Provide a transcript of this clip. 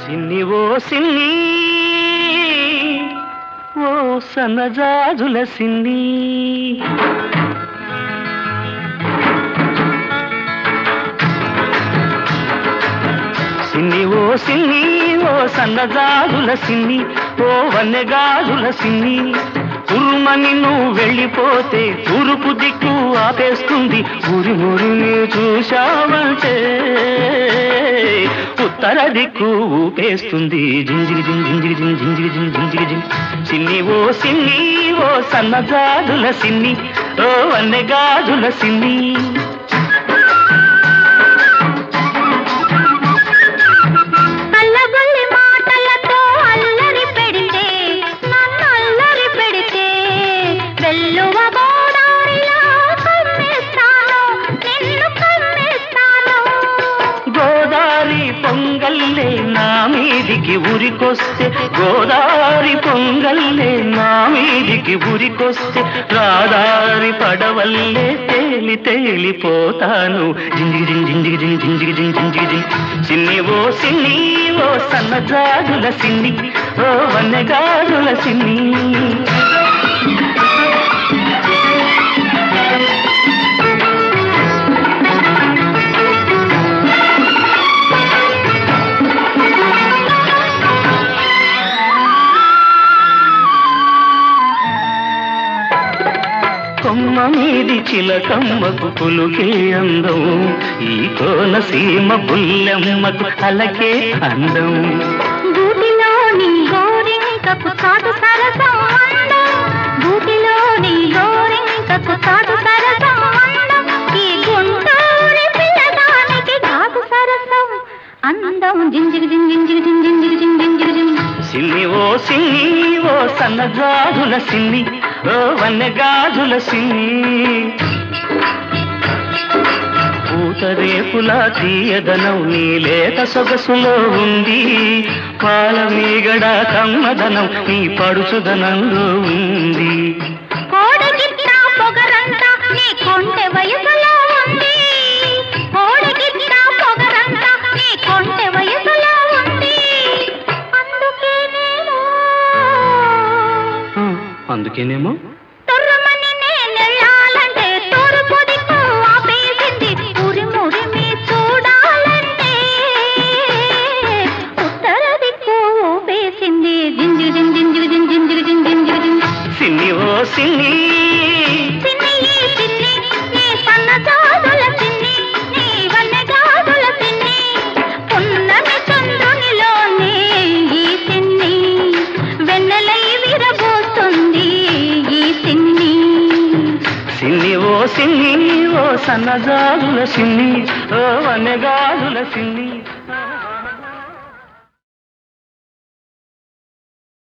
సిన్ని ఓ సిన్ని ఓ సన్నజాజుల సిన్ని సిన్ని ఓ సిన్ని ఓ సన్నజాజుల సిన్ని ఓ వన్నెగాజుల సిన్ని ఉరుమని నువ్వు వెళ్ళిపోతే తూర్పు దిక్కు ఆపేస్తుంది ఊరి మురిని చూశావంటే ఉత్తర దిక్కు ఊపేస్తుంది జింజిరి జిం జింజిరి జిం జింజిరి జిం జింజిరి జిం సిన్ని ఓ సిన్ని ఓ సన్నజాజుల సిన్ని ఓ వన్నెగాజుల సిన్ని కళ్ళబొల్లి మాటలతో అల్లరి పెడితే నన్ను అల్లరి పెడితే వెల్లువ గోదారిలో కమ్మేస్తాను నిన్ను కమ్మేస్తాను గోదారి పొంగల్లే నా మీదికి ఉరికొస్తే గోదారి పొంగల్లే నా మీదికి ఉరికొస్తే రాదారి పడవల్లే తేలి తేలిపోతాను జింజిగి జింగ్ జింజిగి జింగ్ జింజిగి జింగ్ జింజిగి జింగ్ సిన్ని ఓ సిన్ని ఓ సన్నజాజుల సిన్ని ఓ వన్నెగాజుల సిన్ని కొమ్మ మీది చిలకమ్మకు పులుకే అందం ఈ కోనసీమ పుల్లెమ్మకు అలకే అందం గూటిలోని గోరింకకు చాటు సరసం అందం గూటిలోని గోరింకకు చాటు సరసం అందం ఈ గుంటూరి పిల్లదానికి కాదు సరసం అందం జింజిగి జింజిగి జింజిగి జింజిగి జింజిగి సిన్ని ఓ సిన్ని ఓ సన్నజాజుల సిన్ని ఓ వన్నెగాజుల సిన్ని పూతరేపుల తీయదనం నీ లేత సొగసులో ఉంది పాల మీగడ కమ్మదనం నీ పడుచుదనంలో ఉంది కోడిగిట్ట పొగరంతా నీ కొంటె వయసులో ఉంది కోడిగిట్ట పొగరంతా నీ కొంటె వయసులో ఉంది అందుకేనేమో ఆ, అందుకేనేమో తుర్రుమని నేనెళ్ళాలంటే తూర్పు దిక్కు ఆపేసింది ఉరిమి ఉరిమి చూడాలంటే ఉత్తర దిక్కు ఊపేసింది జింజి జింజి జింజి జింజి జింజి జింజి జింజి సిన్ని ఓ సిన్ని సిన్ని ఈ సిన్ని నీ సన్నజాజుల సిన్ని నీ వన్నెగాజుల సిన్ని పున్నమి చంద్రునిలోనే ఈ సిన్ని వెన్నెలై విరబోస్తుంది ఈ సిన్ని సిన్ని ఓ సిన్ని ఓ సన్నజాజుల సిన్ని ఓ వనగాజుల సిన్ని